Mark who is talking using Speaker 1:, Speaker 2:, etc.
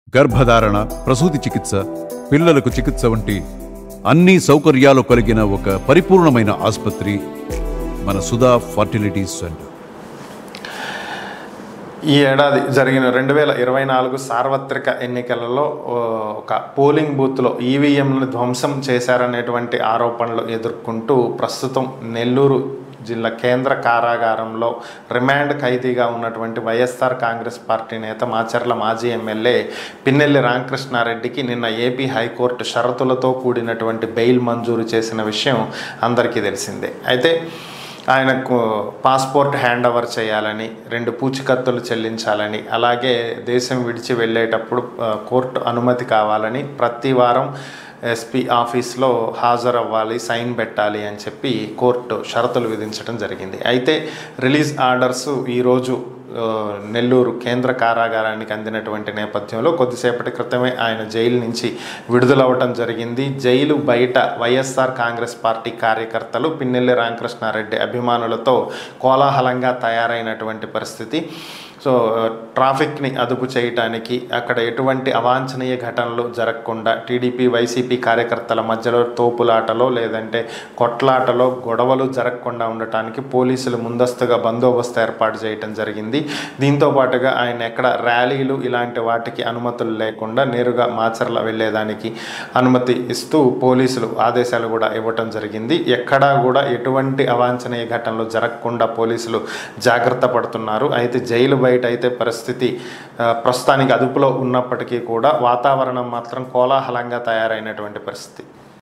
Speaker 1: గర్భధారణ ప్రసూతి చికిత్స పిల్లలకు చికిత్స వంటి అన్ని సౌకర్యాలు కలిగిన ఒక పరిపూర్ణమైన ఆసుపత్రి మన సుధా ఫర్టిలిటీ సెంటర్
Speaker 2: ఈ ఏడాది జరిగిన రెండు వేల ఇరవై నాలుగు సార్వత్రిక ఎన్నికలలో ఓ, ఒక పోలింగ్ బూత్లో ఈవీఎంలను ధ్వంసం చేశారనేటువంటి ఆరోపణలు ఎదుర్కొంటూ ప్రస్తుతం నెల్లూరు జిల్లా కేంద్ర కారాగారంలో రిమాండ్ ఖైదీగా ఉన్నటువంటి వైఎస్ఆర్ కాంగ్రెస్ పార్టీ నేత మాచర్ల మాజీ ఎమ్మెల్యే పిన్నెల్లి రామకృష్ణారెడ్డికి నిన్న ఏపీ హైకోర్టు షరతులతో కూడినటువంటి బెయిల్ మంజూరు చేసిన విషయం అందరికీ తెలిసిందే అయితే ఆయనకు పాస్పోర్ట్ హ్యాండ్ ఓవర్ చేయాలని రెండు పూచికత్తులు చెల్లించాలని అలాగే దేశం విడిచి వెళ్ళేటప్పుడు ఆ, కోర్టు అనుమతి కావాలని ప్రతి వారం ఎస్పీ ఆఫీస్లో హాజరవ్వాలి సైన్ పెట్టాలి అని చెప్పి కోర్టు షరతులు విధించడం జరిగింది అయితే రిలీజ్ ఆర్డర్స్ ఈరోజు ఆ, నెల్లూరు కేంద్ర కారాగారానికి అందినటువంటి నేపథ్యంలో కొద్దిసేపటి క్రితమే ఆయన జైలు నుంచి విడుదలవ్వటం జరిగింది జైలు బయట వైఎస్ఆర్ కాంగ్రెస్ పార్టీ కార్యకర్తలు పిన్నెల్లి రామకృష్ణారెడ్డి అభిమానులతో కోలాహలంగా తయారైనటువంటి పరిస్థితి సో ట్రాఫిక్ని అదుపు చేయటానికి అక్కడ ఎటువంటి అవాంఛనీయ ఘటనలు జరగకుండా టీడీపీ వైసీపీ కార్యకర్తల మధ్యలో తోపులాటలో లేదంటే కొట్లాటలో గొడవలు జరగకుండా ఉండటానికి పోలీసులు ముందస్తుగా బందోబస్తు ఏర్పాటు చేయటం జరిగింది దీంతో పాటుగా ఆయన ఎక్కడ ర్యాలీలు ఇలాంటి వాటికి అనుమతులు లేకుండా నేరుగా మాచర్ల వెళ్ళేదానికి అనుమతి ఇస్తూ పోలీసులు ఆదేశాలు కూడా ఇవ్వటం జరిగింది ఎక్కడా కూడా ఎటువంటి అవాంఛనీయ ఘటనలు జరగకుండా పోలీసులు జాగ్రత్త పడుతున్నారు అయితే జైలు బయట అయితే పరిస్థితి ఆ, ప్రస్తుతానికి అదుపులో ఉన్నప్పటికీ కూడా వాతావరణం మాత్రం కోలాహలంగా తయారైనటువంటి పరిస్థితి